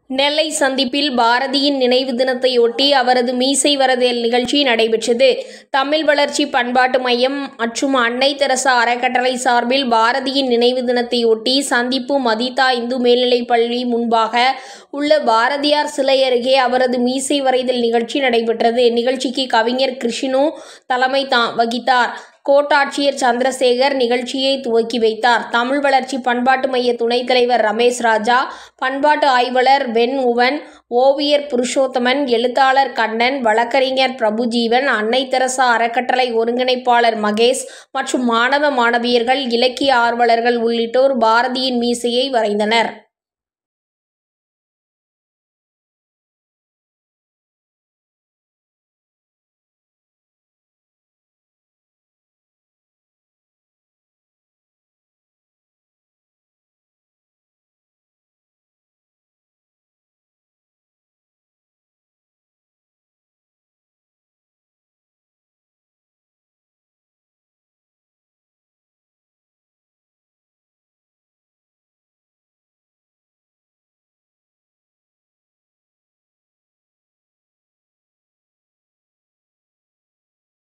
நெல்லை சந்திப்பில் பாரதியின் நினைவு தினத்தையொட்டி அவரது மீசை வரதேல் நிகழ்ச்சி நடைபெற்றது தமிழ் வளர்ச்சி பண்பாட்டு மையம் மற்றும் அன்னை தெரசா அறக்கட்டளை சார்பில் பாரதியின் நினைவு தினத்தையொட்டி சந்திப்பு மதிதா இந்து மேல்நிலைப் பள்ளி முன்பாக உள்ள பாரதியார் சிலை அருகே அவரது மீசை வரைதல் நிகழ்ச்சி நடைபெற்றது நிகழ்ச்சிக்கு கவிஞர் கிருஷ்ணு தலைமை தா வகித்தார் கோட்டாட்சியர் சந்திரசேகர் நிகழ்ச்சியை துவக்கி வைத்தார் தமிழ் வளர்ச்சி பண்பாட்டு மைய துணைத் தலைவர் ரமேஷ் ராஜா பண்பாட்டு ஆய்வாளர் வெண் உவன் ஓவியர் புருஷோத்தமன் எழுத்தாளர் கண்ணன் வழக்கறிஞர் பிரபுஜீவன் அன்னை தெரசா அறக்கட்டளை ஒருங்கிணைப்பாளர் மகேஷ் மற்றும் மாணவ மாணவியர்கள் இலக்கிய ஆர்வலர்கள் உள்ளிட்டோர் பாரதியின் மீசையை வரைந்தனர்